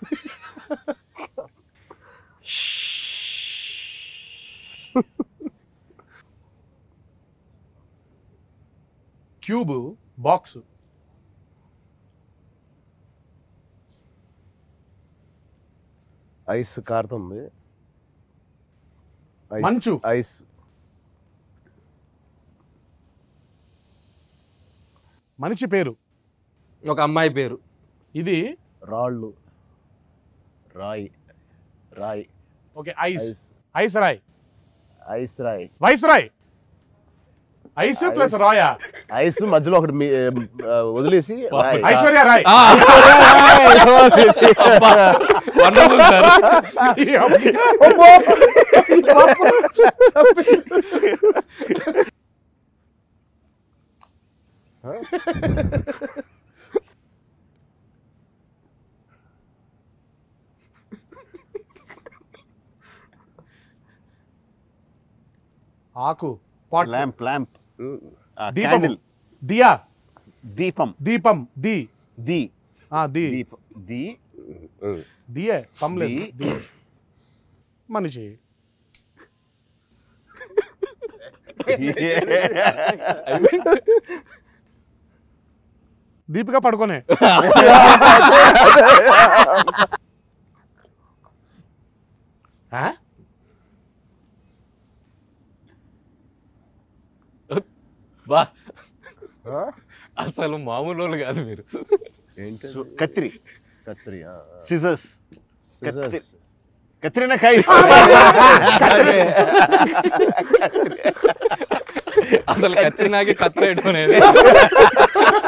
Cube box ice కారుతుంది ice, మంచు. Ice మనిషి పేరు ఒక అమ్మాయి పేరు ఇది రాళ్ళు రాయి రాయి ఓకే ఐస్ ఐస్ ఐస్ రాయ్ ఐస్ రాయి వైస్ రాయ్ ఐస్ ప్లస్ ఐస్. రాయా ఐస్ మధ్యలో ఒకటి మీ- ఆ, వదిలేసి రాయి. ఐశ్వర్య రాయ్ ఆ, wonderful, sir. అబ్బో! ఆకు పాట్ ల్యాంప్ ల్యాంప్ దీపము క్యాండిల్ దియా దీపం దీపం ది ది ఆ ది దీపం ది దియే పమ్లేదు ది. ది మనిషి దీపిక పడుకోనే ఆ? బా ఆ? అసలు మామూలు వాళ్ళు కాదు మీరు ఏంటి సు- కత్రి కత్రి సిజర్స్ Scissors. కత్రినా కై అసలు కత్తి నాకి కత్తి పెట్టుకునేది